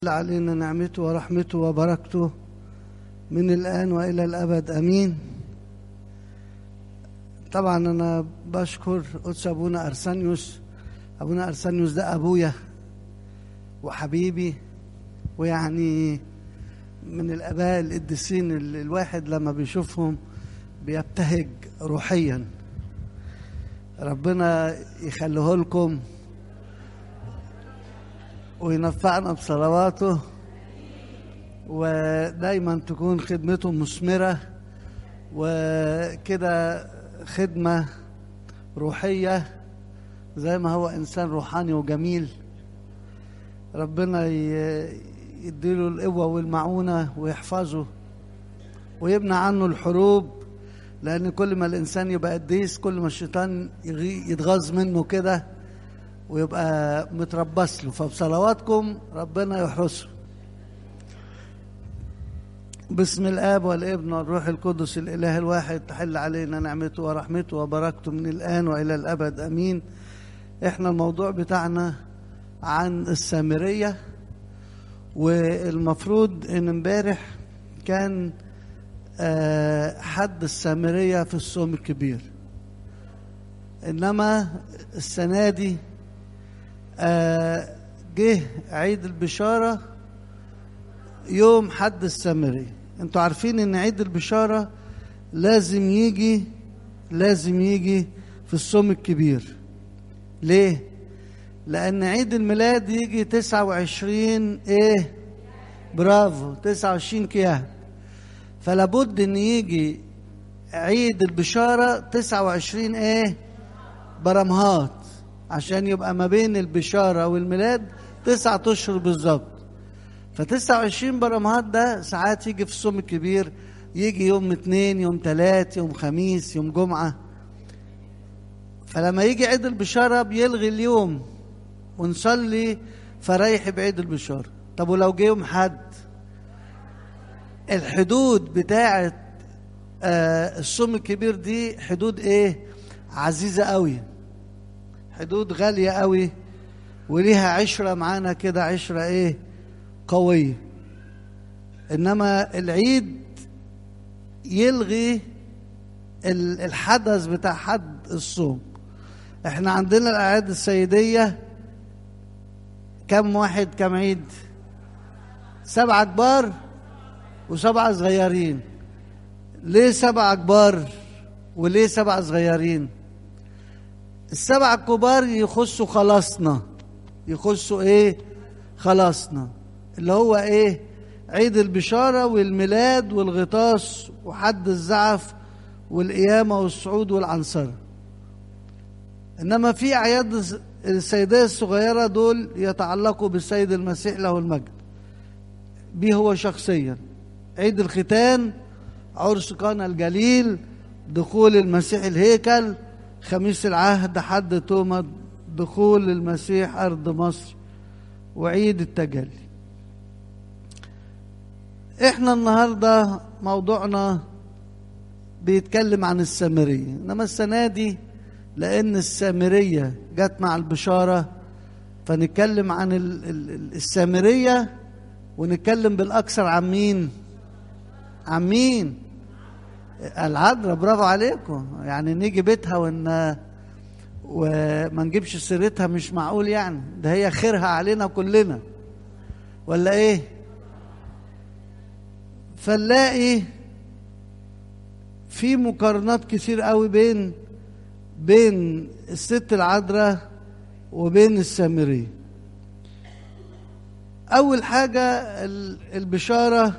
علينا نعمته ورحمته وبركته من الآن وإلى الأبد أمين طبعا أنا بشكر قدس أبونا أرسانيوس أبونا أرسانيوس ده أبويا وحبيبي ويعني من الآباء القديسين اللي الواحد لما بيشوفهم بيبتهج روحيا ربنا يخليه لكم وينفعنا بصلواته ودايما تكون خدمته مثمرة وكده خدمة روحية زي ما هو إنسان روحاني وجميل ربنا يديله القوة والمعونة ويحفظه ويبنى عنه الحروب لأن كل ما الإنسان يبقى قديس كل ما الشيطان يتغاظ منه كده ويبقى متربص له فبصلواتكم ربنا يحرسه بسم الاب والابن والروح القدس الاله الواحد تحل علينا نعمته ورحمته وبركته من الان والى الابد امين احنا الموضوع بتاعنا عن السامريه والمفروض ان امبارح كان حد السامريه في الصوم الكبير انما السنه دي جه عيد البشارة يوم حد السامري انتوا عارفين ان عيد البشارة لازم يجي لازم يجي في الصوم الكبير ليه لان عيد الميلاد يجي تسعة وعشرين ايه برافو تسعة وعشرين كياه فلابد ان يجي عيد البشارة تسعة وعشرين ايه برمهات عشان يبقى ما بين البشارة والميلاد تسعة أشهر بالظبط فتسعة وعشرين برمهات ده ساعات يجي في الصوم الكبير يجي يوم اثنين يوم ثلاث يوم خميس يوم جمعة فلما يجي عيد البشارة بيلغي اليوم ونصلي فرايح بعيد البشارة طب ولو جه يوم حد الحدود بتاعة آه الصوم الكبير دي حدود ايه عزيزة قوي حدود غالية قوي وليها عشرة معانا كده عشرة ايه قوية انما العيد يلغي الحدث بتاع حد الصوم احنا عندنا الاعياد السيدية كم واحد كم عيد سبعة كبار وسبعة صغيرين ليه سبعة كبار وليه سبعة صغيرين السبعة الكبار يخصوا خلاصنا يخصوا ايه خلاصنا اللي هو ايه عيد البشارة والميلاد والغطاس وحد الزعف والقيامة والصعود والعنصرة إنما في أعياد السيدات الصغيرة دول يتعلقوا بالسيد المسيح له المجد بيه هو شخصيا عيد الختان عرس قانا الجليل دخول المسيح الهيكل خميس العهد حد توما دخول المسيح أرض مصر وعيد التجلي احنا النهاردة موضوعنا بيتكلم عن السامرية انما السنة دي لان السامرية جت مع البشارة فنتكلم عن السامرية ونتكلم بالاكثر عن مين عن مين العذراء برافو عليكم يعني نيجي بيتها ون وما نجيبش سيرتها مش معقول يعني ده هي خيرها علينا كلنا ولا ايه فنلاقي في مقارنات كتير قوي بين بين الست العذراء وبين السامريه اول حاجه البشاره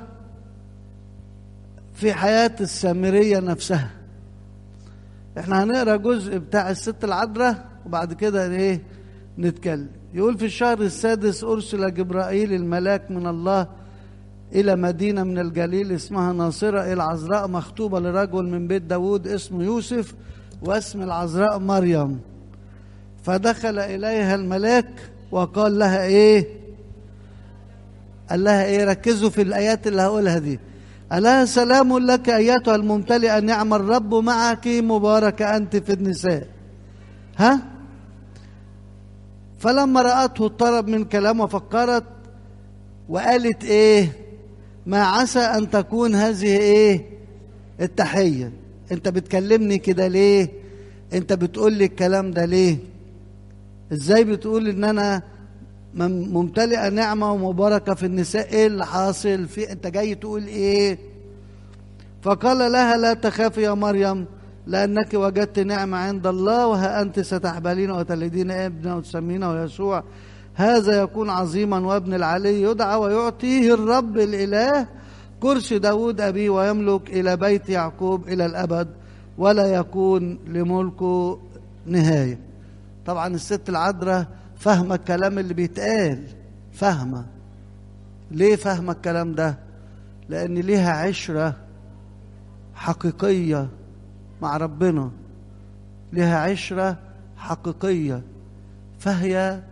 في حياة السامرية نفسها احنا هنقرا جزء بتاع الست العذراء وبعد كده ايه نتكلم يقول في الشهر السادس أرسل جبرائيل الملاك من الله إلى مدينة من الجليل اسمها ناصرة العذراء مخطوبة لرجل من بيت داود اسمه يوسف واسم العذراء مريم فدخل إليها الملاك وقال لها إيه قال لها إيه ركزوا في الآيات اللي هقولها دي ألا سلام لك أيتها الممتلئة نعم الرب معك مباركة أنت في النساء ها فلما رأته اضطرب من كلامه فكرت وقالت ايه ما عسى ان تكون هذه ايه التحيه انت بتكلمني كده ليه انت بتقول لي الكلام ده ليه ازاي بتقول ان انا مم- ممتلئه نعمه ومباركه في النساء ايه اللي حاصل في انت جاي تقول ايه فقال لها لا تخافي يا مريم لأنك وجدت نعمة عند الله وها أنت ستحبلين وتلدين ابنا وتسمينه يسوع هذا يكون عظيما وابن العلي يدعى ويعطيه الرب الإله كرسي داود أبيه ويملك إلى بيت يعقوب إلى الأبد ولا يكون لملكه نهاية طبعا الست العذراء فاهمة الكلام اللي بيتقال فاهمة ليه فاهمة الكلام ده لأن ليها عشرة حقيقية مع ربنا لها عشرة حقيقية فهي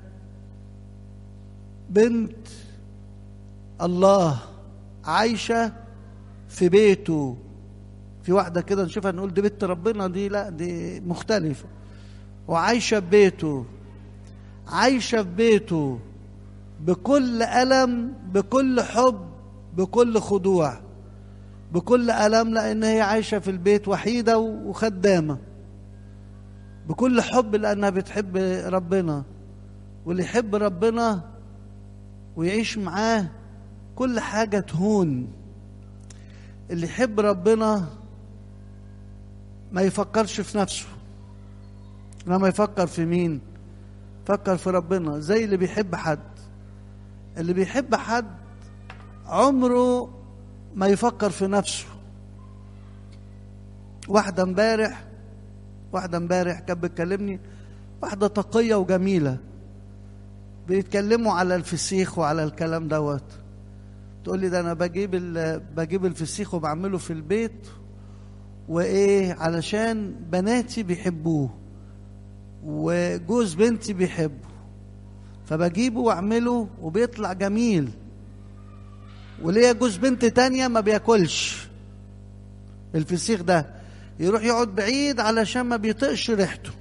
بنت الله عايشة في بيته في واحدة كده نشوفها نقول دي بنت ربنا دي لا دي مختلفة وعايشة في بيته عايشة في بيته بكل ألم بكل حب بكل خضوع بكل ألم لأن هي عايشة في البيت وحيدة وخدامة بكل حب لأنها بتحب ربنا واللي يحب ربنا ويعيش معاه كل حاجة تهون اللي يحب ربنا ما يفكرش في نفسه لما يفكر في مين فكر في ربنا زي اللي بيحب حد اللي بيحب حد عمره ما يفكر في نفسه واحدة امبارح واحدة امبارح كانت بتكلمني واحدة تقية وجميلة بيتكلموا على الفسيخ وعلى الكلام دوت تقول لي ده انا بجيب ال- بجيب الفسيخ وبعمله في البيت وايه علشان بناتي بيحبوه وجوز بنتي بيحبه فبجيبه واعمله وبيطلع جميل وليا جوز بنت تانية ما بياكلش الفسيخ ده يروح يقعد بعيد علشان ما بيطقش ريحته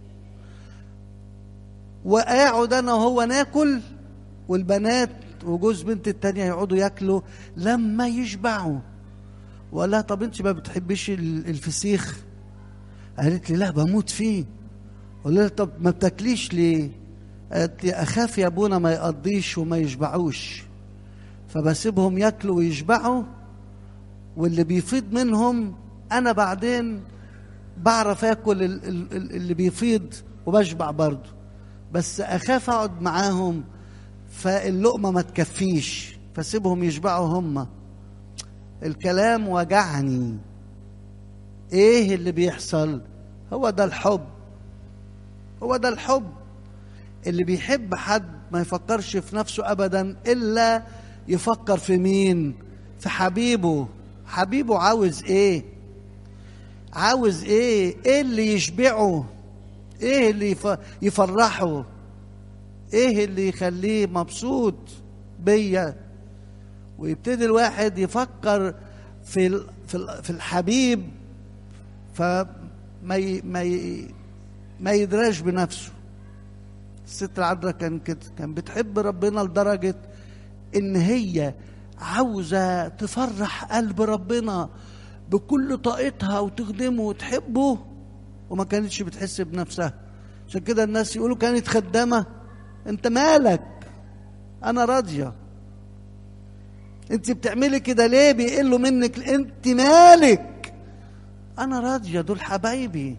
وقاعد انا وهو ناكل والبنات وجوز بنت التانية يقعدوا ياكلوا لما يشبعوا ولا طب انت ما بتحبيش ال- الفسيخ قالت لي لا بموت فيه قلت لها طب ما بتاكليش ليه قالت لي اخاف يا ابونا ما يقضيش وما يشبعوش فبسيبهم ياكلوا ويشبعوا واللي بيفيض منهم انا بعدين بعرف اكل ال- ال- ال- اللي بيفيض وبشبع برضه بس اخاف اقعد معاهم فاللقمه ما تكفيش فسيبهم يشبعوا هم الكلام وجعني ايه اللي بيحصل هو ده الحب هو ده الحب اللي بيحب حد ما يفكرش في نفسه ابدا الا يفكر في مين في حبيبه حبيبه عاوز ايه عاوز ايه ايه اللي يشبعه ايه اللي يف- يفرحه ايه اللي يخليه مبسوط بيا ويبتدي الواحد يفكر في ال- في ال- في الحبيب فما ي- ما ي- ما يدراش بنفسه الست العذراء كان كده كان بتحب ربنا لدرجة إن هي عاوزة تفرح قلب ربنا بكل طاقتها وتخدمه وتحبه وما كانتش بتحس بنفسها عشان كده الناس يقولوا كانت خدامة انت مالك انا راضية انت بتعملي كده ليه بيقلوا منك انت مالك انا راضية دول حبايبي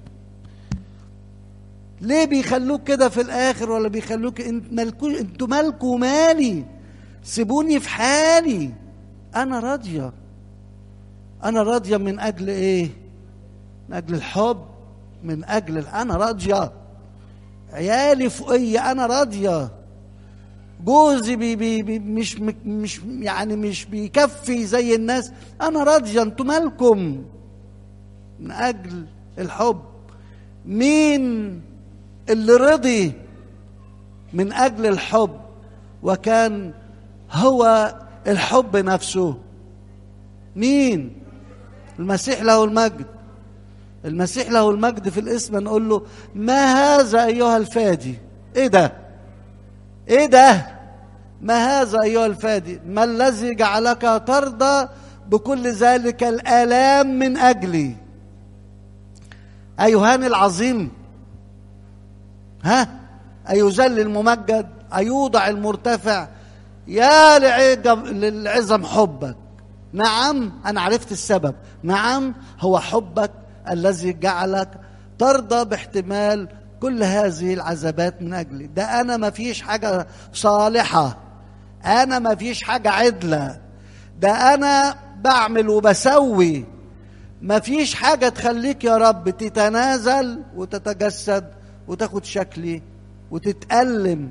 ليه بيخلوك كده في الاخر ولا بيخلوك انت مالكو انتوا مالكوا مالي سيبوني في حالي انا راضيه انا راضيه من اجل ايه من اجل الحب من اجل ال- انا راضيه عيالي فوقيه انا راضيه جوزي بي بي بي مش مش يعني مش بيكفي زي الناس انا راضيه انتوا مالكم من اجل الحب مين اللي رضي من اجل الحب وكان هو الحب نفسه مين المسيح له المجد المسيح له المجد في الاسم نقول له ما هذا ايها الفادي ايه ده ايه ده ما هذا ايها الفادي ما الذي جعلك ترضى بكل ذلك الالام من اجلي ايهان العظيم ها ايذل الممجد ايوضع المرتفع يا لعجب للعظم حبك نعم انا عرفت السبب نعم هو حبك الذي جعلك ترضى باحتمال كل هذه العذابات من اجلي ده انا ما فيش حاجه صالحه انا ما فيش حاجه عدله ده انا بعمل وبسوي ما فيش حاجه تخليك يا رب تتنازل وتتجسد وتاخد شكلي وتتألم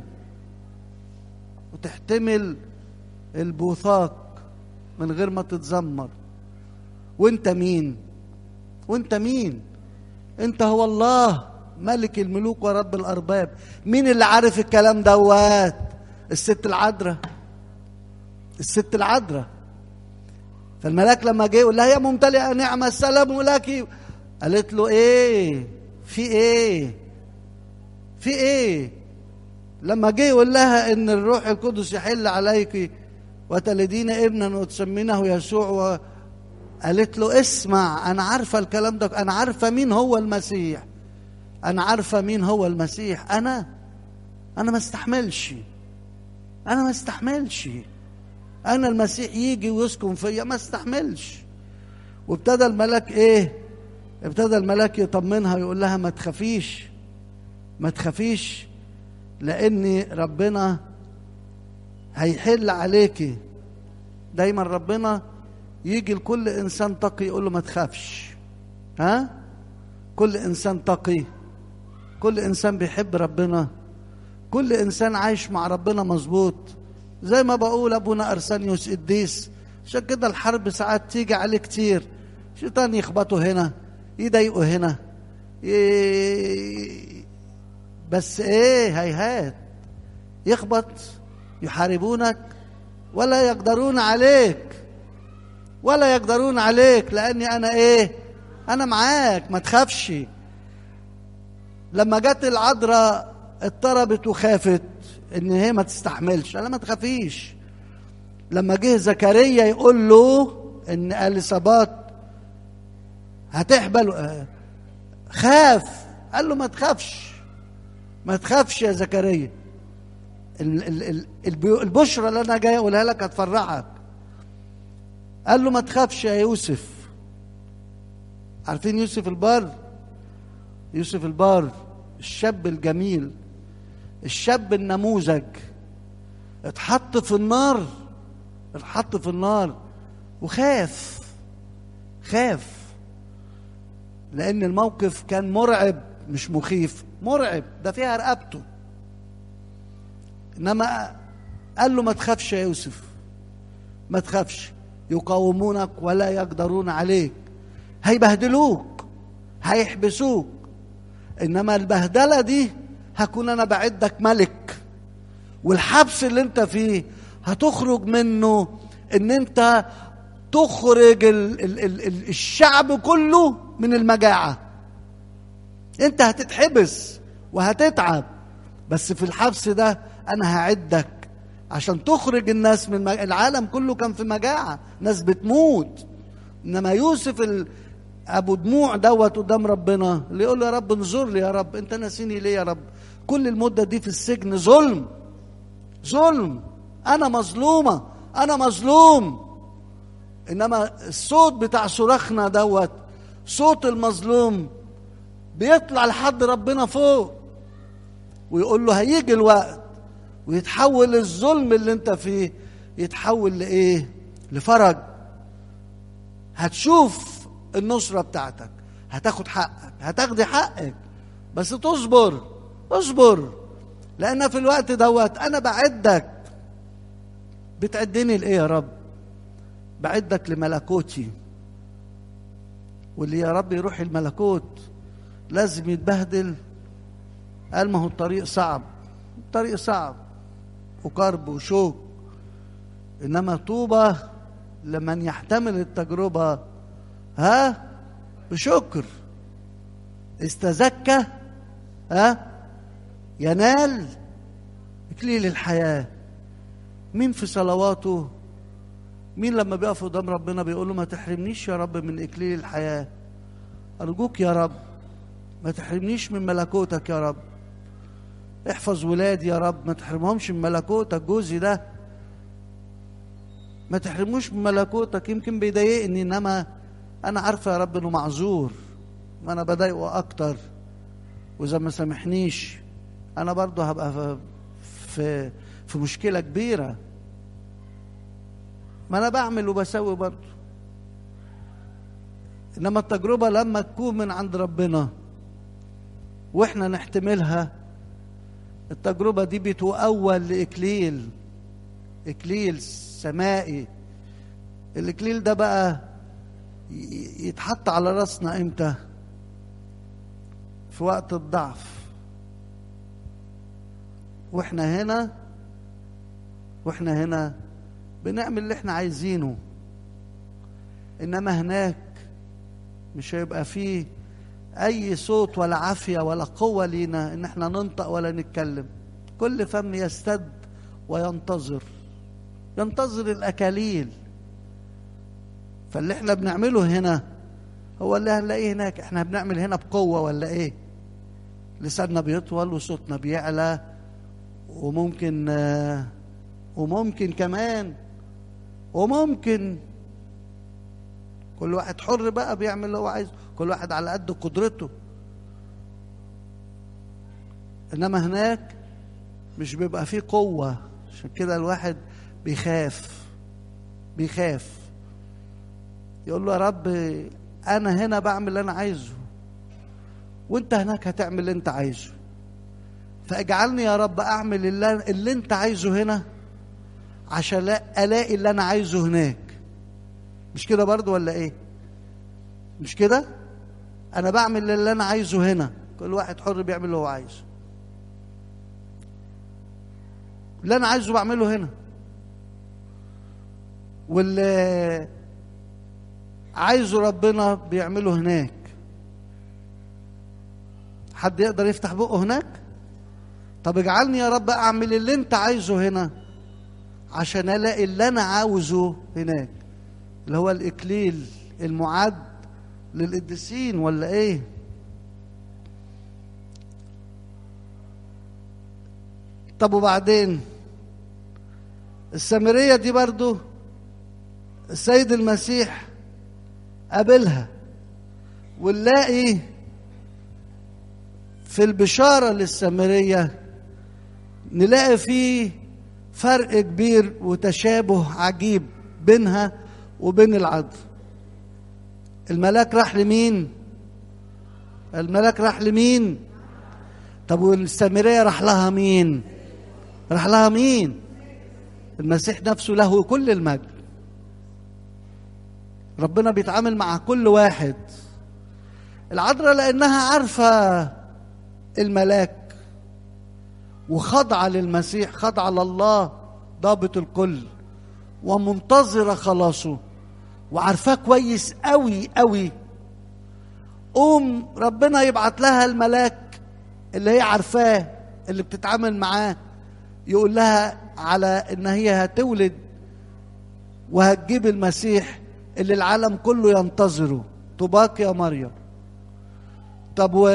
وتحتمل البوثاق من غير ما تتذمر وانت مين وانت مين انت هو الله ملك الملوك ورب الارباب مين اللي عارف الكلام دوت الست العذراء الست العذراء فالملاك لما جه يقول لها يا ممتلئه نعمه السلام لك قالت له ايه في ايه في ايه لما جه يقول لها ان الروح القدس يحل عليك وتلدين ابنا وتسمينه يسوع و... قالت له اسمع انا عارفه الكلام ده انا عارفه مين هو المسيح انا عارفه مين هو المسيح انا انا ما استحملش انا ما استحملش انا المسيح يجي ويسكن فيا ما استحملش وابتدى الملاك ايه ابتدى الملاك يطمنها ويقول لها ما تخافيش ما تخافيش لان ربنا هيحل عليكي دايما ربنا يجي لكل انسان تقي يقول له ما تخافش ها كل انسان تقي كل انسان بيحب ربنا كل انسان عايش مع ربنا مظبوط زي ما بقول ابونا ارسانيوس قديس عشان كده الحرب ساعات تيجي عليه كتير شيطان يخبطه هنا يضايقه هنا ي... بس ايه هيهات يخبط يحاربونك ولا يقدرون عليك ولا يقدرون عليك لاني انا ايه انا معاك ما تخافش لما جت العذراء اضطربت وخافت ان هي ما تستحملش انا ما تخافيش لما جه زكريا يقول له ان اليصابات هتحبل خاف قال له ما تخافش ما تخافش يا زكريا البشرى اللي انا جاي اقولها لك هتفرحك قال له ما تخافش يا يوسف عارفين يوسف البار يوسف البار الشاب الجميل الشاب النموذج اتحط في النار اتحط في النار وخاف خاف لان الموقف كان مرعب مش مخيف مرعب ده فيها رقبته انما قال له ما تخافش يا يوسف ما تخافش يقاومونك ولا يقدرون عليك هيبهدلوك هيحبسوك انما البهدله دي هكون انا بعدك ملك والحبس اللي انت فيه هتخرج منه ان انت تخرج ال ال ال ال الشعب كله من المجاعه انت هتتحبس وهتتعب بس في الحبس ده انا هعدك عشان تخرج الناس من مج... العالم كله كان في مجاعه ناس بتموت انما يوسف ال... ابو دموع دوت قدام ربنا اللي يقول له يا رب انظر لي يا رب انت ناسيني ليه يا رب كل المده دي في السجن ظلم ظلم انا مظلومه انا مظلوم انما الصوت بتاع صراخنا دوت صوت المظلوم بيطلع لحد ربنا فوق ويقول له هيجي الوقت ويتحول الظلم اللي انت فيه يتحول لايه لفرج هتشوف النصرة بتاعتك هتاخد حقك هتاخدي حقك بس تصبر اصبر لان في الوقت دوت انا بعدك بتعدني لايه يا رب بعدك لملكوتي واللي يا رب يروح الملكوت لازم يتبهدل قال ما هو الطريق صعب الطريق صعب وكرب وشوك انما طوبى لمن يحتمل التجربه ها بشكر استزكى ها ينال اكليل الحياه مين في صلواته مين لما بيقف قدام ربنا بيقول له ما تحرمنيش يا رب من اكليل الحياه ارجوك يا رب ما تحرمنيش من ملكوتك يا رب احفظ ولادي يا رب ما تحرمهمش من ملكوتك جوزي ده ما تحرموش من ملكوتك يمكن بيضايقني انما انا عارفه يا رب انه معذور ما انا بضايقه اكتر واذا ما سامحنيش انا برضه هبقى في في, في مشكله كبيره ما انا بعمل وبسوي برضه انما التجربه لما تكون من عند ربنا واحنا نحتملها التجربه دي بتؤول لاكليل اكليل سمائي الاكليل ده بقى يتحط على راسنا امتى في وقت الضعف واحنا هنا واحنا هنا بنعمل اللي احنا عايزينه انما هناك مش هيبقى فيه اي صوت ولا عافيه ولا قوه لينا ان احنا ننطق ولا نتكلم كل فم يستد وينتظر ينتظر الاكاليل فاللي احنا بنعمله هنا هو اللي هنلاقيه هناك احنا بنعمل هنا بقوه ولا ايه لساننا بيطول وصوتنا بيعلى وممكن آه وممكن كمان وممكن كل واحد حر بقى بيعمل اللي هو عايزه كل واحد على قد قدرته انما هناك مش بيبقى فيه قوه عشان كده الواحد بيخاف بيخاف يقول له يا رب انا هنا بعمل اللي انا عايزه وانت هناك هتعمل اللي انت عايزه فاجعلني يا رب اعمل اللي, اللي انت عايزه هنا عشان الاقي اللي انا عايزه هناك مش كده برضو ولا ايه مش كده انا بعمل اللي انا عايزه هنا كل واحد حر بيعمل اللي هو عايزه اللي انا عايزه بعمله هنا واللي عايزه ربنا بيعمله هناك حد يقدر يفتح بقه هناك طب اجعلني يا رب اعمل اللي انت عايزه هنا عشان الاقي اللي انا عاوزه هناك اللي هو الاكليل المعد للقديسين ولا ايه طب وبعدين السامريه دي برضو السيد المسيح قابلها ونلاقي في البشاره للسامريه نلاقي فيه فرق كبير وتشابه عجيب بينها وبين العذر الملاك راح لمين الملاك راح لمين طب والسامريه راح لها مين راح لها مين المسيح نفسه له كل المجد ربنا بيتعامل مع كل واحد العذراء لانها عارفه الملاك وخاضعه للمسيح خاضعه لله ضابط الكل ومنتظره خلاصه وعارفاه كويس قوي قوي قوم ربنا يبعت لها الملاك اللي هي عارفاه اللي بتتعامل معاه يقول لها على ان هي هتولد وهتجيب المسيح اللي العالم كله ينتظره طوباك يا مريم طب و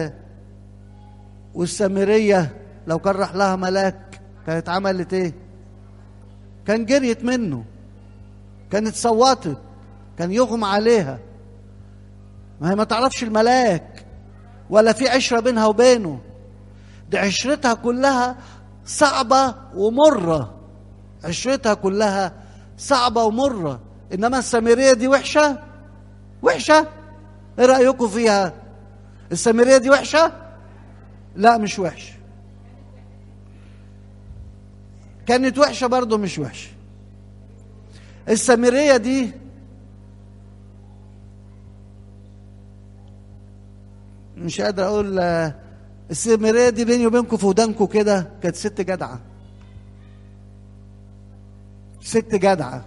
والسامريه لو كان راح لها ملاك كانت عملت ايه كان جريت منه كانت صوتت كان يغمى عليها ما هي ما تعرفش الملاك ولا في عشرة بينها وبينه دي عشرتها كلها صعبة ومرة عشرتها كلها صعبة ومرة إنما السامرية دي وحشة وحشة إيه رأيكم فيها السامرية دي وحشة لا مش وحشة كانت وحشة برضه مش وحشة السامرية دي مش قادر اقول السامريه دي بيني وبينكم في ودانكم كده كانت ست جدعه ست جدعه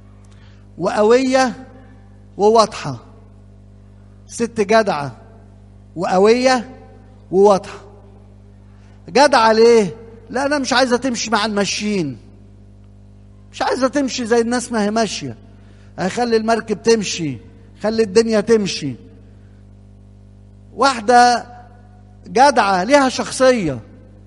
وقويه وواضحه ست جدعه وقويه وواضحه جدعه ليه لا انا مش عايزه تمشي مع الماشيين مش عايزه تمشي زي الناس ما هي ماشيه هيخلي المركب تمشي خلي الدنيا تمشي واحده جدعه ليها شخصيه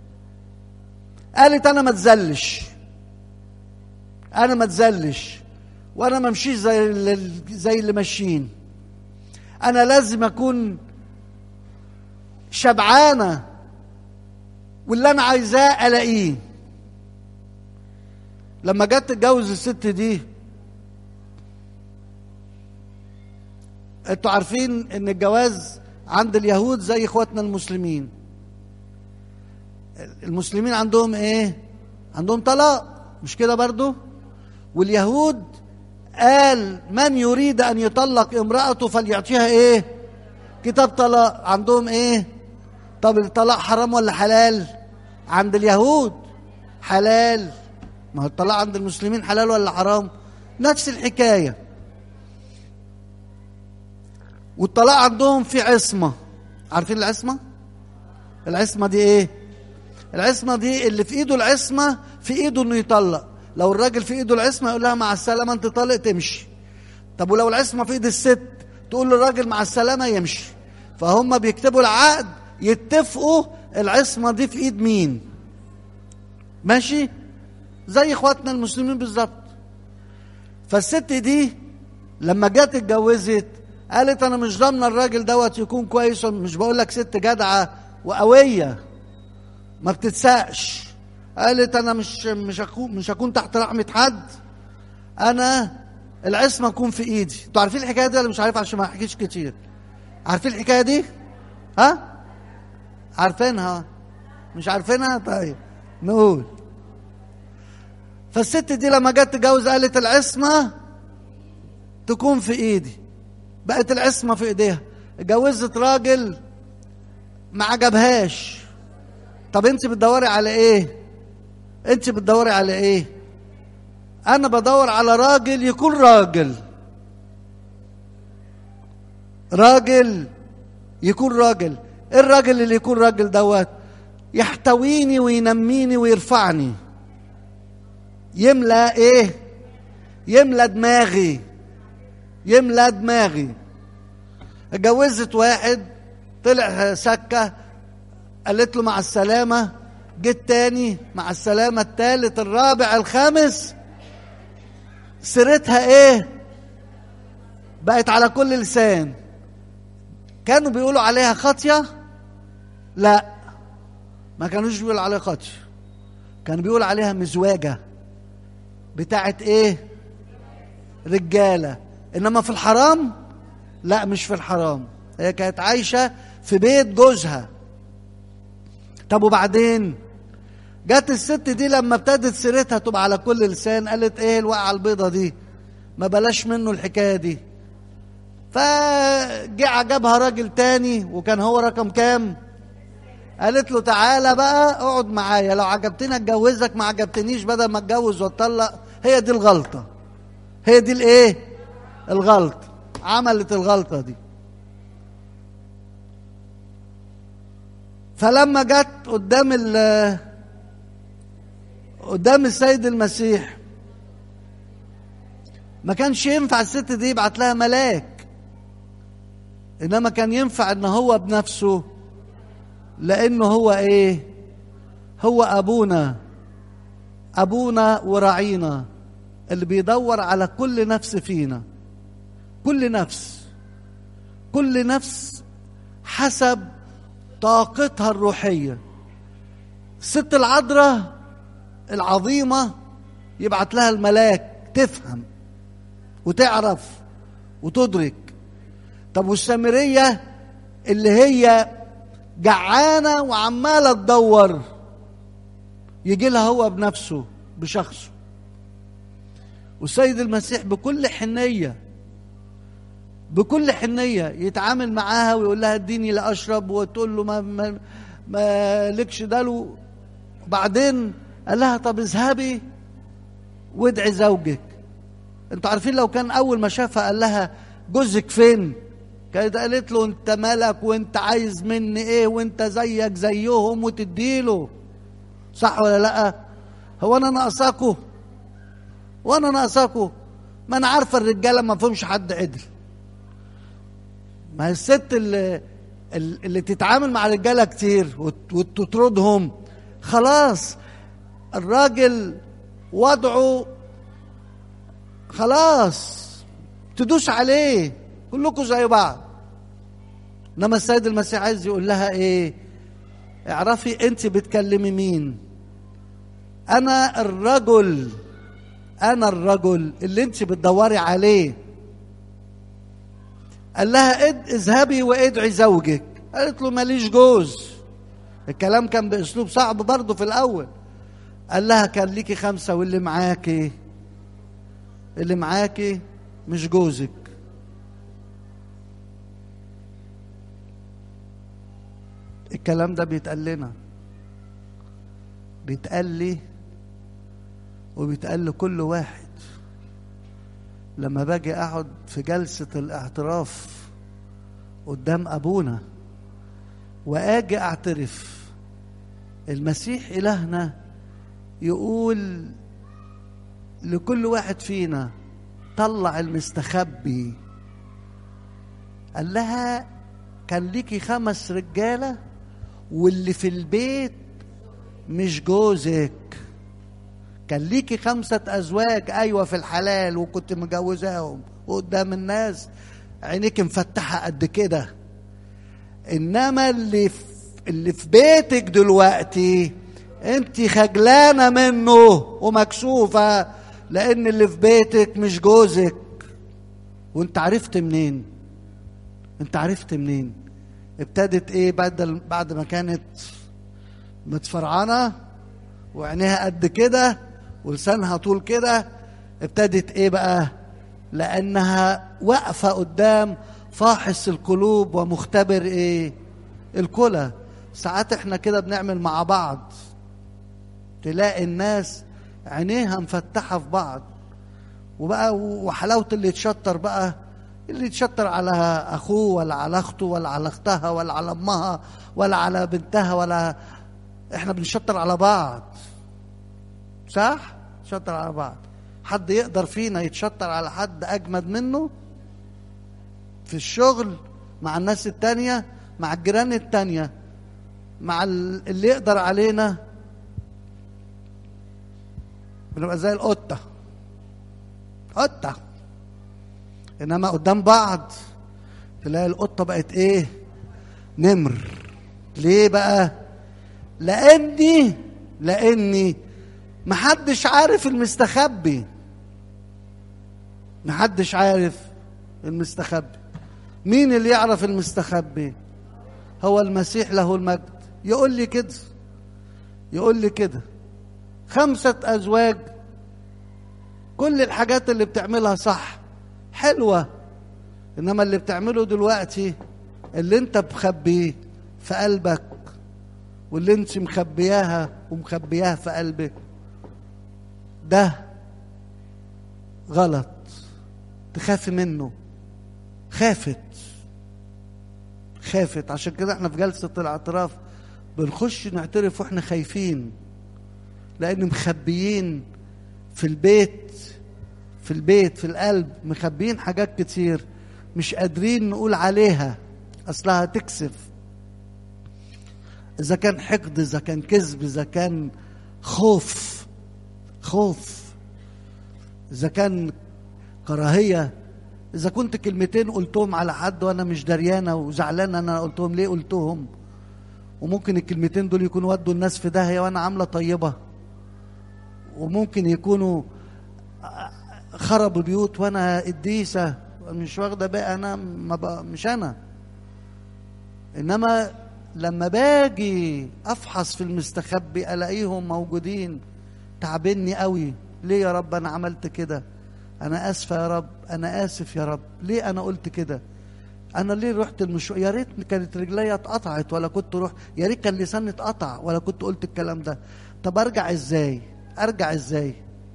قالت انا ما اتذلش انا ما اتذلش وانا ما امشيش زي اللي زي اللي ماشيين انا لازم اكون شبعانه واللي انا عايزاه الاقيه لما جت تتجوز الست دي انتوا عارفين ان الجواز عند اليهود زي اخواتنا المسلمين المسلمين عندهم ايه عندهم طلاق مش كده برضو واليهود قال من يريد ان يطلق امرأته فليعطيها ايه كتاب طلاق عندهم ايه طب الطلاق حرام ولا حلال عند اليهود حلال ما هو الطلاق عند المسلمين حلال ولا حرام نفس الحكاية والطلاق عندهم في عصمة عارفين العصمة العصمة دي ايه العصمة دي اللي في ايده العصمة في ايده انه يطلق لو الراجل في ايده العصمة يقول لها مع السلامة انت طالق تمشي طب ولو العصمة في ايد الست تقول للراجل مع السلامة يمشي فهم بيكتبوا العقد يتفقوا العصمة دي في ايد مين ماشي زي اخواتنا المسلمين بالظبط فالست دي لما جت اتجوزت قالت انا مش ضامنه الراجل دوت يكون كويس مش بقول لك ست جدعه وقويه ما بتتسقش قالت انا مش مش هكون مش هكون تحت رحمه حد انا العصمه تكون في ايدي انتوا عارفين الحكايه دي ولا مش عارف عشان ما احكيش كتير عارفين الحكايه دي ها عارفينها مش عارفينها طيب نقول فالست دي لما جت تتجوز قالت العصمه تكون في ايدي بقت العصمه في ايديها اتجوزت راجل ما عجبهاش طب انت بتدوري على ايه انت بتدوري على ايه انا بدور على راجل يكون راجل راجل يكون راجل ايه الراجل اللي يكون راجل دوت يحتويني وينميني ويرفعني يملى ايه يملى دماغي يملى دماغي اتجوزت واحد طلع سكه قالت له مع السلامه جيت تاني مع السلامه التالت الرابع الخامس سيرتها ايه بقت على كل لسان كانوا بيقولوا عليها خاطيه لا ما كانوش بيقولوا عليها خاطيه كانوا بيقولوا عليها مزواجه بتاعت ايه رجاله انما في الحرام لا مش في الحرام هي كانت عايشه في بيت جوزها طب وبعدين جت الست دي لما ابتدت سيرتها تبقى على كل لسان قالت ايه الوقعه البيضه دي ما بلاش منه الحكايه دي فجه عجبها راجل تاني وكان هو رقم كام قالت له تعالى بقى اقعد معايا لو عجبتني اتجوزك ما عجبتنيش بدل ما اتجوز واتطلق هي دي الغلطه هي دي الايه الغلطه عملت الغلطه دي فلما جت قدام ال قدام السيد المسيح ما كانش ينفع الست دي يبعت لها ملاك انما كان ينفع ان هو بنفسه لانه هو ايه هو ابونا ابونا وراعينا اللي بيدور على كل نفس فينا كل نفس كل نفس حسب طاقتها الروحيه الست العذراء العظيمه يبعت لها الملاك تفهم وتعرف وتدرك طب والسامريه اللي هي جعانه وعماله تدور يجي لها هو بنفسه بشخصه والسيد المسيح بكل حنيه بكل حنيه يتعامل معاها ويقول لها اديني لاشرب وتقول له ما ما, ما لكش دلو وبعدين قال لها طب اذهبي وادعي زوجك انتوا عارفين لو كان اول ما شافها قال لها جوزك فين كانت قالت له انت مالك وانت عايز مني ايه وانت زيك زيهم وتديله صح ولا لا هو انا ناقصاكوا وانا ناقصاكوا ما انا عارفه الرجاله ما فيهمش حد عدل ما هي الست اللي اللي تتعامل مع رجاله كتير وت- وتطردهم خلاص الراجل وضعه خلاص تدوس عليه كلكم زي بعض انما السيد المسيح عايز يقول لها ايه اعرفي انت بتكلمي مين انا الرجل انا الرجل اللي انت بتدوري عليه قال لها اد اذهبي وادعي زوجك قالت له ماليش جوز الكلام كان باسلوب صعب برضه في الاول قال لها كان ليكي خمسه واللي معاكي اللي معاكي مش جوزك الكلام ده بيتقال لنا بيتقال لي وبيتقال لكل واحد لما باجي اقعد في جلسة الاعتراف قدام ابونا واجي اعترف المسيح الهنا يقول لكل واحد فينا طلع المستخبي قال لها كان ليكي خمس رجاله واللي في البيت مش جوزك كان ليكي خمسة أزواج أيوة في الحلال وكنت مجوزاهم وقدام الناس عينيك مفتحة قد كده إنما اللي في اللي في بيتك دلوقتي أنت خجلانة منه ومكسوفة لأن اللي في بيتك مش جوزك وأنت عرفت منين؟ أنت عرفت منين؟ ابتدت إيه بعد بعد ما كانت متفرعنة وعينيها قد كده ولسانها طول كده ابتدت ايه بقى لانها واقفه قدام فاحص القلوب ومختبر ايه الكلى ساعات احنا كده بنعمل مع بعض تلاقي الناس عينيها مفتحه في بعض وبقى وحلاوه اللي يتشطر بقى اللي يتشطر على اخوه ولا على اخته ولا على اختها ولا على امها ولا على بنتها ولا احنا بنشطر على بعض صح شطر على بعض حد يقدر فينا يتشطر على حد اجمد منه في الشغل مع الناس التانية مع الجيران التانية مع اللي يقدر علينا بنبقى زي القطة قطة انما قدام بعض تلاقي القطة بقت ايه نمر ليه بقى لاني لاني محدش عارف المستخبي محدش عارف المستخبي مين اللي يعرف المستخبي هو المسيح له المجد يقول لي كده يقول لي كده خمسة أزواج كل الحاجات اللي بتعملها صح حلوة إنما اللي بتعمله دلوقتي اللي أنت مخبيه في قلبك واللي أنت مخبياها ومخبياها في قلبك ده غلط تخافي منه خافت خافت عشان كده احنا في جلسة الاعتراف بنخش نعترف واحنا خايفين لان مخبيين في البيت في البيت في القلب مخبيين حاجات كتير مش قادرين نقول عليها اصلها تكسف اذا كان حقد اذا كان كذب اذا كان خوف خوف اذا كان كراهيه اذا كنت كلمتين قلتهم على حد وانا مش دريانه وزعلانه انا قلتهم ليه قلتهم وممكن الكلمتين دول يكونوا ودوا الناس في داهيه وانا عامله طيبه وممكن يكونوا خربوا بيوت وانا قديسه مش واخده بقى انا ما بقى مش انا انما لما باجي افحص في المستخبي الاقيهم موجودين تعبني قوي ليه يا رب انا عملت كده انا اسفه يا رب انا اسف يا رب ليه انا قلت كده انا ليه رحت المشوار يا ريت كانت رجليا اتقطعت ولا كنت روح يا ريت كان لساني اتقطع ولا كنت قلت الكلام ده طب ارجع ازاي ارجع ازاي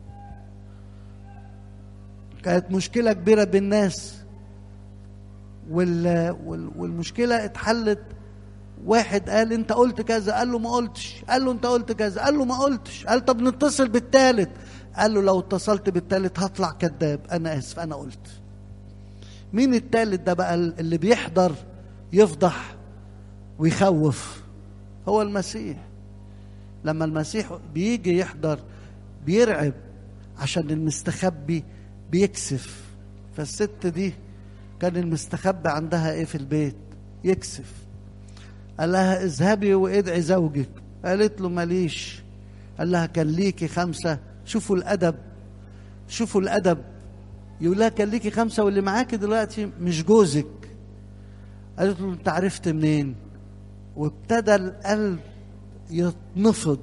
كانت مشكله كبيره بالناس وال... وال... والمشكله اتحلت واحد قال انت قلت كذا قال له ما قلتش قال له انت قلت كذا قال له ما قلتش قال طب نتصل بالتالت قال له لو اتصلت بالتالت هطلع كذاب انا اسف انا قلت مين التالت ده بقى اللي بيحضر يفضح ويخوف هو المسيح لما المسيح بيجي يحضر بيرعب عشان المستخبي بيكسف فالست دي كان المستخبي عندها ايه في البيت يكسف قال لها اذهبي وادعي زوجك قالت له ماليش قال لها كان ليكي خمسة شوفوا الأدب شوفوا الأدب يقول لها كان ليكي خمسة واللي معاكي دلوقتي مش جوزك قالت له انت عرفت منين وابتدى القلب يتنفض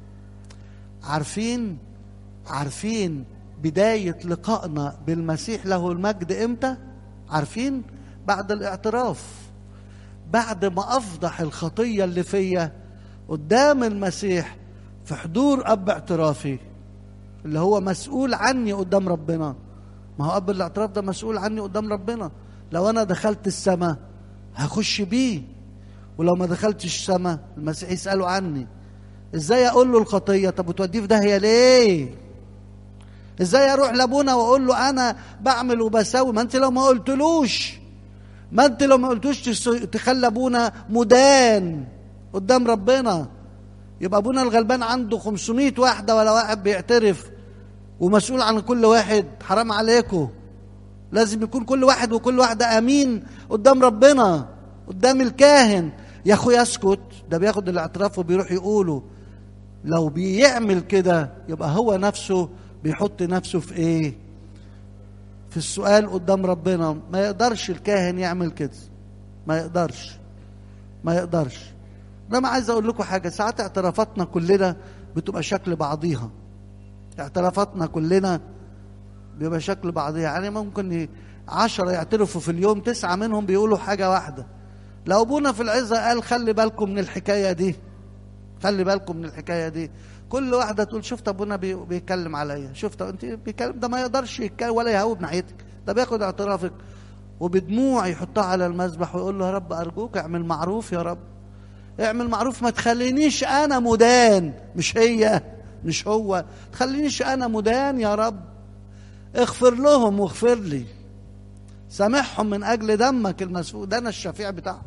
عارفين عارفين بداية لقائنا بالمسيح له المجد امتى عارفين بعد الاعتراف بعد ما افضح الخطية اللي فيا قدام المسيح في حضور اب اعترافي اللي هو مسؤول عني قدام ربنا ما هو اب الاعتراف ده مسؤول عني قدام ربنا لو انا دخلت السماء هخش بيه ولو ما دخلتش السماء المسيح يساله عني ازاي اقول له الخطيه طب وتوديه في داهيه ليه ازاي اروح لابونا واقول له انا بعمل وبسوي ما انت لو ما قلتلوش ما انت لو ما قلتوش تخلي ابونا مدان قدام ربنا يبقى ابونا الغلبان عنده 500 واحده ولا واحد بيعترف ومسؤول عن كل واحد حرام عليكم لازم يكون كل واحد وكل واحده امين قدام ربنا قدام الكاهن يا اخويا اسكت ده بياخد الاعتراف وبيروح يقوله لو بيعمل كده يبقى هو نفسه بيحط نفسه في ايه في السؤال قدام ربنا ما يقدرش الكاهن يعمل كده ما يقدرش ما يقدرش ده ما عايز اقول لكم حاجه ساعات اعترافاتنا كلنا بتبقى شكل بعضيها اعترافاتنا كلنا بيبقى شكل بعضيها يعني ممكن عشرة يعترفوا في اليوم تسعة منهم بيقولوا حاجة واحدة لو ابونا في العزة قال خلي بالكم من الحكاية دي خلي بالكم من الحكاية دي كل واحدة تقول شفت ابونا بيتكلم عليا شفت انت بيتكلم ده ما يقدرش يتكلم ولا يهوب ناحيتك ده بياخد اعترافك وبدموع يحطها على المذبح ويقول له يا رب ارجوك اعمل معروف يا رب اعمل معروف ما تخلينيش انا مدان مش هي مش هو تخلينيش انا مدان يا رب اغفر لهم واغفر لي سامحهم من اجل دمك المسفوك ده انا الشفيع بتاعهم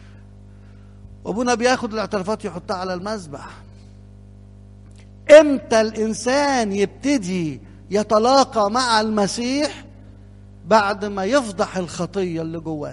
ابونا بياخد الاعترافات يحطها على المذبح امتى الانسان يبتدي يتلاقى مع المسيح بعد ما يفضح الخطيه اللي جواه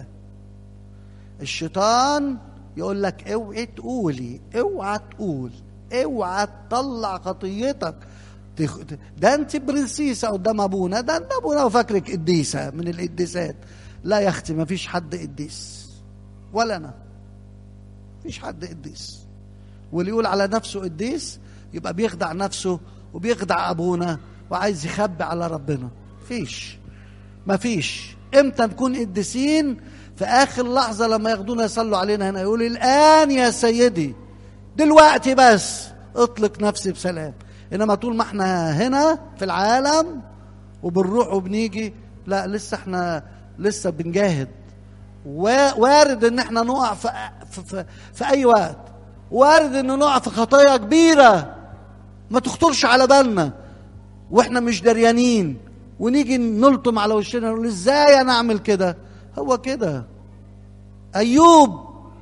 الشيطان يقول لك اوعي تقولي اوعى تقول اوعى تطلع خطيتك ده انت برنسيسه قدام ابونا ده انت ابونا وفاكرك قديسه من القديسات لا يا اختي ما فيش حد قديس ولا انا فيش حد قديس واللي يقول على نفسه قديس يبقى بيخدع نفسه وبيخدع ابونا وعايز يخبي على ربنا فيش ما فيش امتى نكون قديسين في اخر لحظه لما ياخدونا يصلوا علينا هنا يقول الان يا سيدي دلوقتي بس اطلق نفسي بسلام انما طول ما احنا هنا في العالم وبنروح وبنيجي لا لسه احنا لسه بنجاهد وارد ان احنا نقع في, في, في, في اي وقت وارد ان نقع في خطايا كبيره ما تخطرش على بالنا واحنا مش دريانين ونيجي نلطم على وشنا نقول ازاي انا اعمل كده هو كده ايوب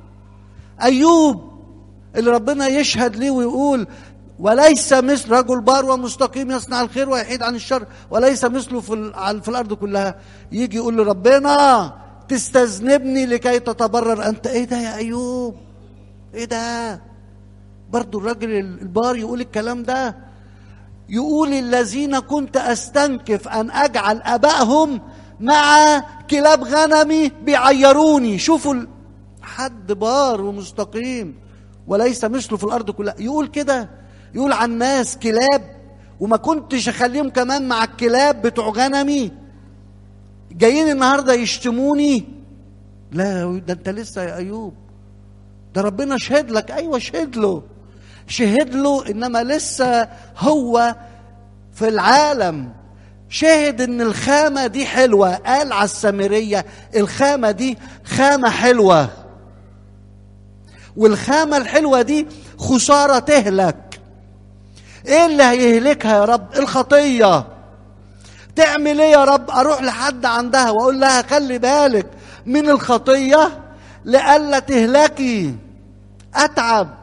ايوب اللي ربنا يشهد ليه ويقول وليس مثل رجل بار ومستقيم يصنع الخير ويحيد عن الشر وليس مثله في, في الارض كلها يجي يقول لربنا تستذنبني لكي تتبرر انت ايه ده يا ايوب ايه ده برضو الراجل البار يقول الكلام ده يقول الذين كنت استنكف ان اجعل ابائهم مع كلاب غنمي بيعيروني شوفوا حد بار ومستقيم وليس مثله في الارض كلها يقول كده يقول عن ناس كلاب وما كنتش اخليهم كمان مع الكلاب بتوع غنمي جايين النهارده يشتموني لا ده انت لسه يا ايوب ده ربنا شهد لك ايوه شهد له شهد له انما لسه هو في العالم شهد ان الخامه دي حلوه قال على السامريه الخامه دي خامه حلوه والخامة الحلوة دي خسارة تهلك ايه اللي هيهلكها يا رب الخطية تعمل ايه يا رب اروح لحد عندها واقول لها خلي بالك من الخطية لئلا تهلكي اتعب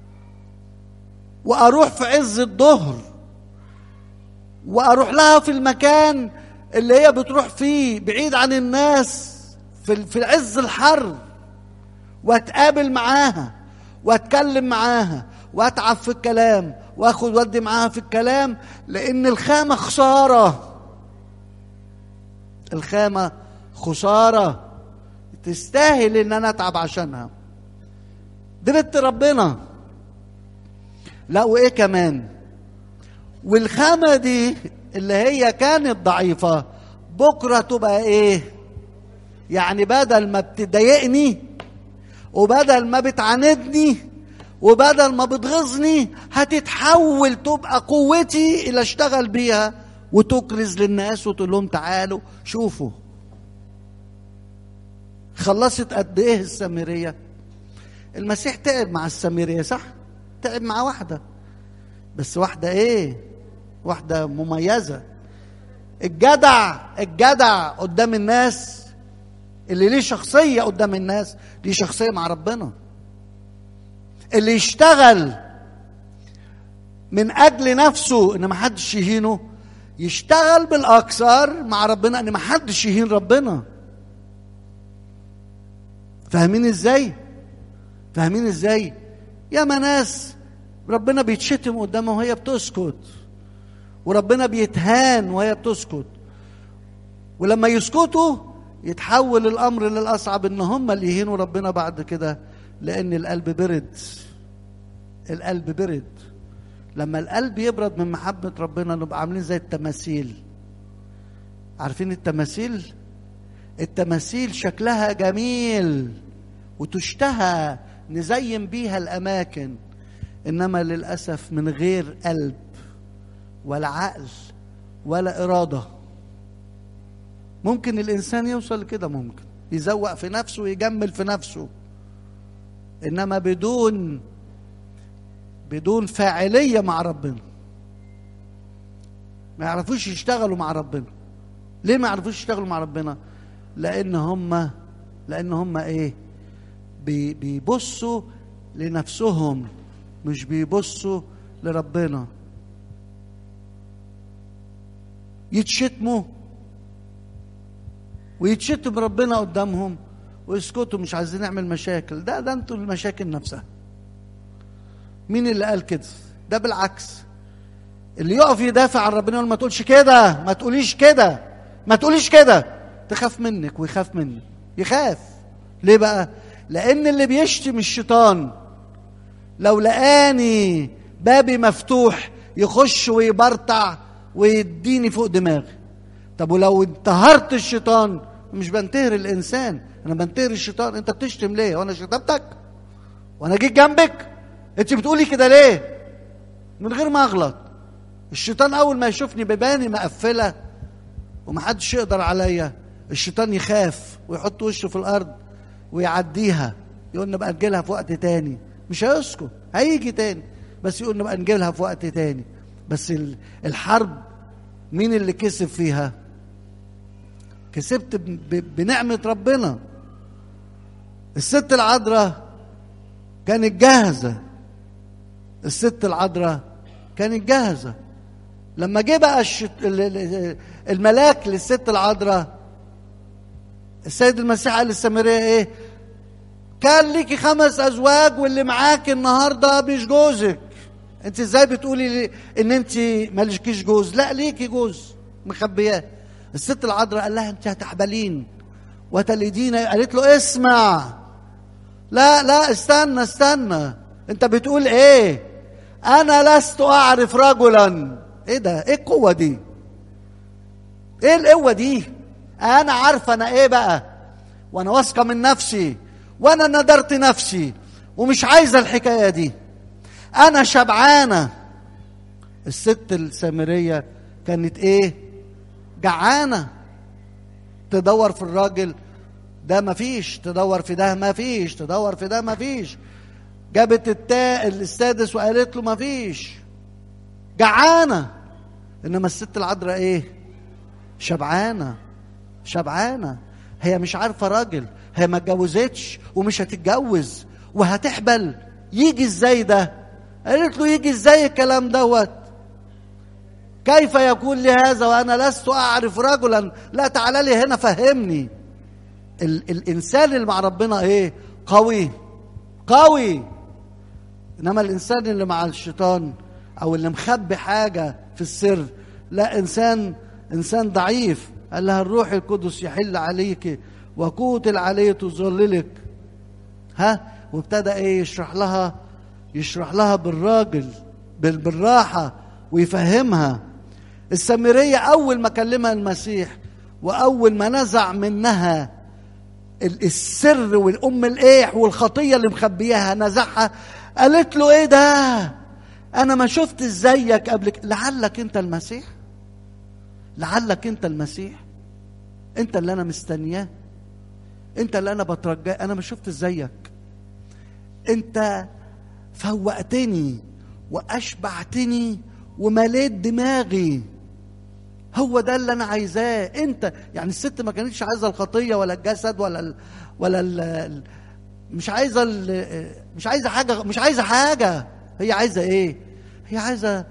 واروح في عز الظهر واروح لها في المكان اللي هي بتروح فيه بعيد عن الناس في في عز الحر واتقابل معاها واتكلم معاها واتعب في الكلام واخد ودي معاها في الكلام لان الخامه خساره الخامه خساره تستاهل ان انا اتعب عشانها دي بنت ربنا لا وايه كمان والخامه دي اللي هي كانت ضعيفه بكره تبقى ايه يعني بدل ما بتضايقني وبدل ما بتعاندني وبدل ما بتغيظني هتتحول تبقى قوتي اللي اشتغل بيها وتكرز للناس وتقول لهم تعالوا شوفوا خلصت قد ايه السامريه المسيح تعب مع السامريه صح تعب مع واحده بس واحده ايه واحده مميزه الجدع الجدع قدام الناس اللي ليه شخصيه قدام الناس ليه شخصيه مع ربنا اللي يشتغل من اجل نفسه ان ما حدش يهينه يشتغل بالاكثر مع ربنا ان ما حدش يهين ربنا فاهمين ازاي فاهمين ازاي ياما ناس ربنا بيتشتم قدامها وهي بتسكت وربنا بيتهان وهي بتسكت ولما يسكتوا يتحول الامر للاصعب ان هم اللي يهينوا ربنا بعد كده لان القلب برد القلب برد لما القلب يبرد من محبه ربنا نبقى عاملين زي التماثيل عارفين التماثيل التماثيل شكلها جميل وتشتهى نزين بيها الاماكن انما للاسف من غير قلب ولا عقل ولا اراده ممكن الانسان يوصل كده ممكن يزوق في نفسه ويجمل في نفسه انما بدون بدون فاعليه مع ربنا ما يعرفوش يشتغلوا مع ربنا ليه ما يعرفوش يشتغلوا مع ربنا لان هم لان هم ايه بي بيبصوا لنفسهم مش بيبصوا لربنا يتشتموا ويتشتم ربنا قدامهم ويسكتوا مش عايزين نعمل مشاكل ده ده انتوا المشاكل نفسها مين اللي قال كده ده بالعكس اللي يقف يدافع عن ربنا يقول ما تقولش كده ما تقوليش كده ما تقوليش كده تخاف منك ويخاف منك يخاف ليه بقى لان اللي بيشتم الشيطان لو لقاني بابي مفتوح يخش ويبرطع ويديني فوق دماغي طب ولو انتهرت الشيطان مش بنتهر الانسان انا بنتهر الشيطان انت بتشتم ليه وانا شتمتك وانا جيت جنبك انت بتقولي كده ليه من غير ما اغلط الشيطان اول ما يشوفني بباني مقفله ومحدش يقدر عليا الشيطان يخاف ويحط وشه في الارض ويعديها يقول نبقى نجيلها في وقت تاني مش هيسكت هيجي تاني بس يقول نبقى نجيلها في وقت تاني بس الحرب مين اللي كسب فيها كسبت بنعمة ربنا الست العذراء كانت جاهزة الست العذراء كانت جاهزة لما جه بقى الشت... الملاك للست العذراء السيد المسيح قال للسامرية ايه كان ليكي خمس ازواج واللي معاك النهارده مش جوزك انت ازاي بتقولي ان انت مالكيش جوز لا ليكي جوز مخبياه الست العذراء قال لها انت هتحبلين وتلدين قالت له اسمع لا لا استنى استنى انت بتقول ايه انا لست اعرف رجلا ايه ده ايه القوه دي ايه القوه دي انا عارفه انا ايه بقى وانا واثقه من نفسي وانا ندرت نفسي ومش عايزه الحكايه دي انا شبعانه الست السامريه كانت ايه جعانه تدور في الراجل ده مفيش تدور في ده مفيش تدور في ده مفيش جابت التا السادس وقالت له مفيش جعانه انما الست العذراء ايه شبعانه شبعانه هي مش عارفه راجل هي ما اتجوزتش ومش هتتجوز وهتحبل يجي ازاي ده قالت له يجي ازاي الكلام دوت كيف يكون لي هذا وانا لست اعرف رجلا لا تعالى لي هنا فهمني ال الانسان اللي مع ربنا ايه قوي قوي انما الانسان اللي مع الشيطان او اللي مخبي حاجه في السر لا انسان انسان ضعيف قال لها الروح القدس يحل عليك وقوة العلي تظللك ها وابتدى ايه يشرح لها يشرح لها بالراجل بالراحة ويفهمها السامرية أول ما كلمها المسيح وأول ما نزع منها السر والأم الإيح والخطية اللي مخبياها نزعها قالت له إيه ده أنا ما شفت زيك قبل لعلك أنت المسيح لعلك أنت المسيح أنت اللي أنا مستنياه أنت اللي أنا بترجاه أنا ما شفت زيك أنت فوقتني واشبعتني ومليت دماغي هو ده اللي انا عايزاه انت يعني الست ما كانتش عايزه الخطيه ولا الجسد ولا ال ولا ال مش عايزه ال مش عايزه حاجه مش عايزه حاجه هي عايزه ايه هي عايزه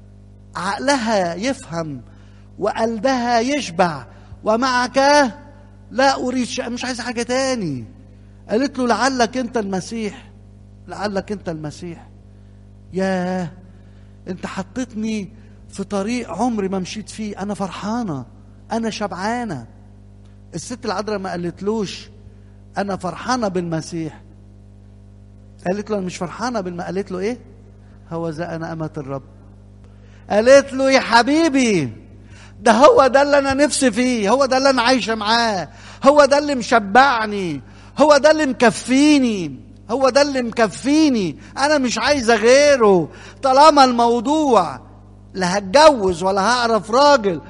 عقلها يفهم وقلبها يشبع ومعك لا اريد شيء مش عايزه حاجه تاني قالت له لعلك انت المسيح لعلك انت المسيح ياه انت حطيتني في طريق عمري ما مشيت فيه انا فرحانه انا شبعانه الست العذراء ما قالتلوش انا فرحانه بالمسيح قالت له انا مش فرحانه بالما قالت له ايه هو ذا انا امه الرب قالت له يا حبيبي ده هو ده اللي انا نفسي فيه هو ده اللي انا عايشه معاه هو ده اللي مشبعني هو ده اللي مكفيني هو ده اللي مكفيني انا مش عايزه غيره طالما الموضوع لا هتجوز ولا هعرف راجل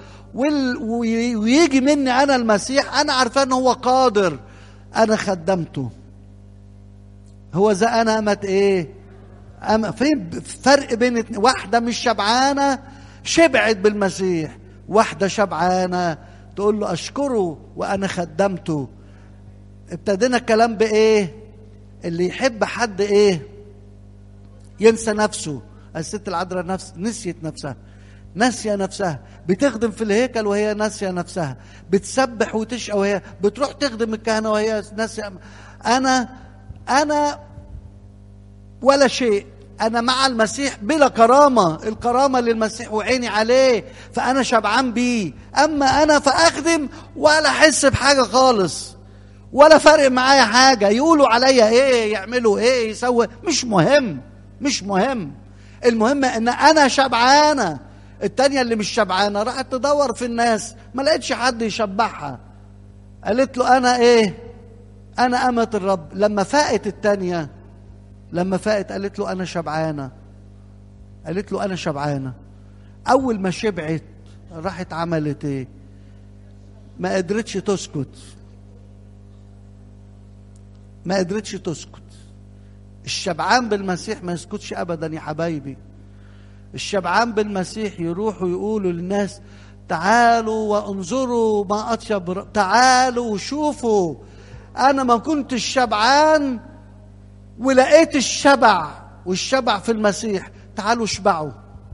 ويجي مني انا المسيح انا عارفه ان هو قادر انا خدمته هو ذا انا امت ايه أم فين فرق بين واحده مش شبعانه شبعت بالمسيح واحده شبعانه تقول له اشكره وانا خدمته ابتدينا الكلام بايه اللي يحب حد ايه ينسى نفسه الست العذراء نفس نسيت نفسها ناسيه نفسها بتخدم في الهيكل وهي ناسيه نفسها بتسبح وتشقى وهي بتروح تخدم الكهنه وهي ناسيه انا انا ولا شيء انا مع المسيح بلا كرامه الكرامه للمسيح وعيني عليه فانا شبعان بيه اما انا فاخدم ولا احس بحاجه خالص ولا فارق معايا حاجه يقولوا عليا ايه يعملوا ايه يسوي مش مهم مش مهم المهم ان انا شبعانه التانية اللي مش شبعانة راحت تدور في الناس ما لقيتش حد يشبعها قالت له أنا إيه أنا أمة الرب لما فاقت التانية لما فاقت قالت له أنا شبعانة قالت له أنا شبعانة أول ما شبعت راحت عملت إيه ما قدرتش تسكت ما قدرتش تسكت الشبعان بالمسيح ما يسكتش ابدا يا حبايبي الشبعان بالمسيح يروحوا يقولوا للناس تعالوا وانظروا ما اطيب تعالوا وشوفوا انا ما كنتش شبعان ولقيت الشبع والشبع في المسيح تعالوا اشبعوا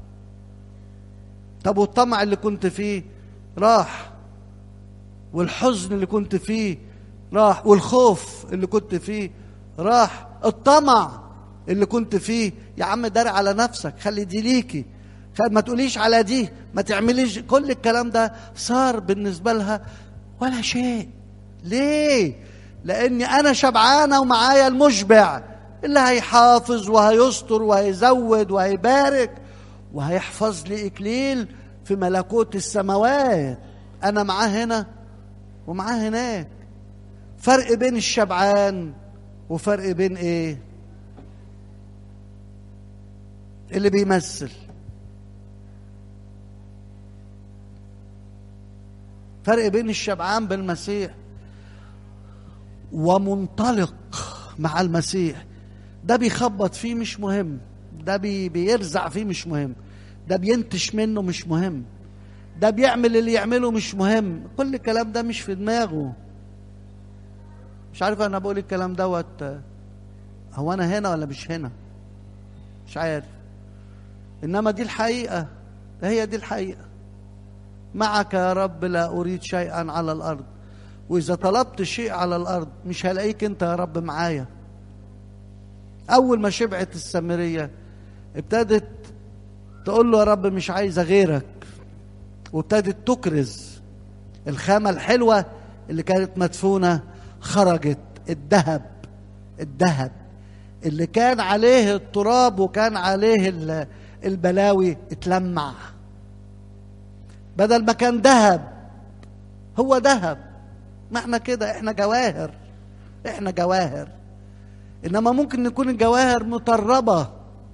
طب والطمع اللي كنت فيه راح والحزن اللي كنت فيه راح والخوف اللي كنت فيه راح الطمع اللي كنت فيه يا عم دار على نفسك خلي دي ليكي ما تقوليش على دي ما تعمليش كل الكلام ده صار بالنسبة لها ولا شيء ليه لاني انا شبعانة ومعايا المشبع اللي هيحافظ وهيستر وهيزود وهيبارك وهيحفظ لي اكليل في ملكوت السماوات انا معاه هنا ومعاه هناك فرق بين الشبعان وفرق بين ايه اللي بيمثل فرق بين الشبعان بالمسيح ومنطلق مع المسيح ده بيخبط فيه مش مهم ده بي بيرزع فيه مش مهم ده بينتش منه مش مهم ده بيعمل اللي يعمله مش مهم كل الكلام ده مش في دماغه مش عارف انا بقول الكلام دوت هو انا هنا ولا مش هنا مش عارف انما دي الحقيقه هي دي الحقيقه معك يا رب لا اريد شيئا على الارض واذا طلبت شيء على الارض مش هلاقيك انت يا رب معايا اول ما شبعت السامريه ابتدت تقول له يا رب مش عايزه غيرك وابتدت تكرز الخامه الحلوه اللي كانت مدفونه خرجت الذهب الذهب اللي كان عليه التراب وكان عليه البلاوي اتلمع بدل ما كان ذهب هو ذهب ما احنا كده احنا جواهر احنا جواهر انما ممكن نكون الجواهر مطربه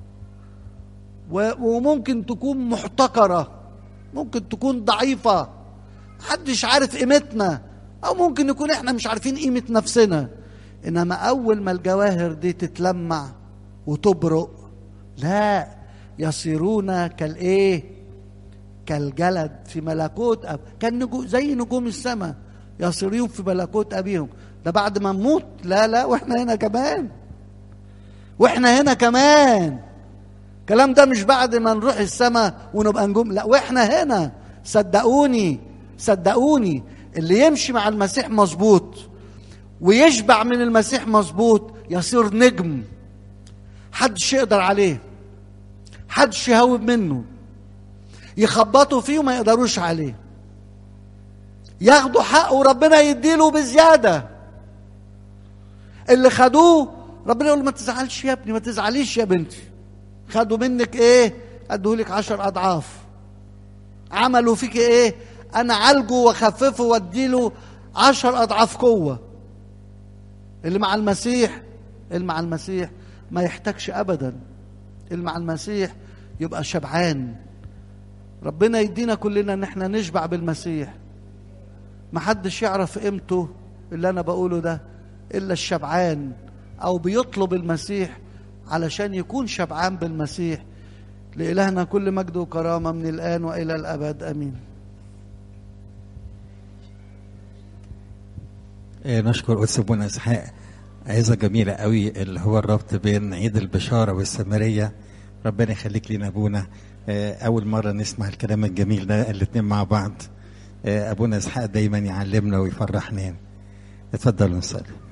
وممكن تكون محتقره ممكن تكون ضعيفه محدش عارف قيمتنا او ممكن نكون احنا مش عارفين قيمه نفسنا انما اول ما الجواهر دي تتلمع وتبرق لا يصيرون كالايه كالجلد في ملكوت أب كان نجو زي نجوم السماء يصيرون في ملكوت ابيهم ده بعد ما نموت لا لا واحنا هنا كمان واحنا هنا كمان الكلام ده مش بعد ما نروح السماء ونبقى نجوم لا واحنا هنا صدقوني صدقوني اللي يمشي مع المسيح مظبوط ويشبع من المسيح مظبوط يصير نجم حدش يقدر عليه حدش يهوب منه يخبطوا فيه وما يقدروش عليه ياخدوا حقه وربنا يديله بزياده اللي خدوه ربنا يقول ما تزعلش يا ابني ما تزعليش يا بنتي خدوا منك ايه ادوا لك عشر اضعاف عملوا فيك ايه انا عالجه واخففه واديله عشر اضعاف قوه اللي مع المسيح اللي مع المسيح ما يحتاجش ابدا اللي مع المسيح يبقى شبعان ربنا يدينا كلنا ان احنا نشبع بالمسيح محدش يعرف قيمته اللي انا بقوله ده الا الشبعان او بيطلب المسيح علشان يكون شبعان بالمسيح لإلهنا كل مجد وكرامة من الآن وإلى الأبد أمين نشكر قدس ابونا اسحاق عظة جميلة قوي اللي هو الربط بين عيد البشارة والسامرية ربنا يخليك لنا ابونا أول مرة نسمع الكلام الجميل ده الاتنين مع بعض أبونا اسحاق دايما يعلمنا ويفرحنا اتفضلوا نصلي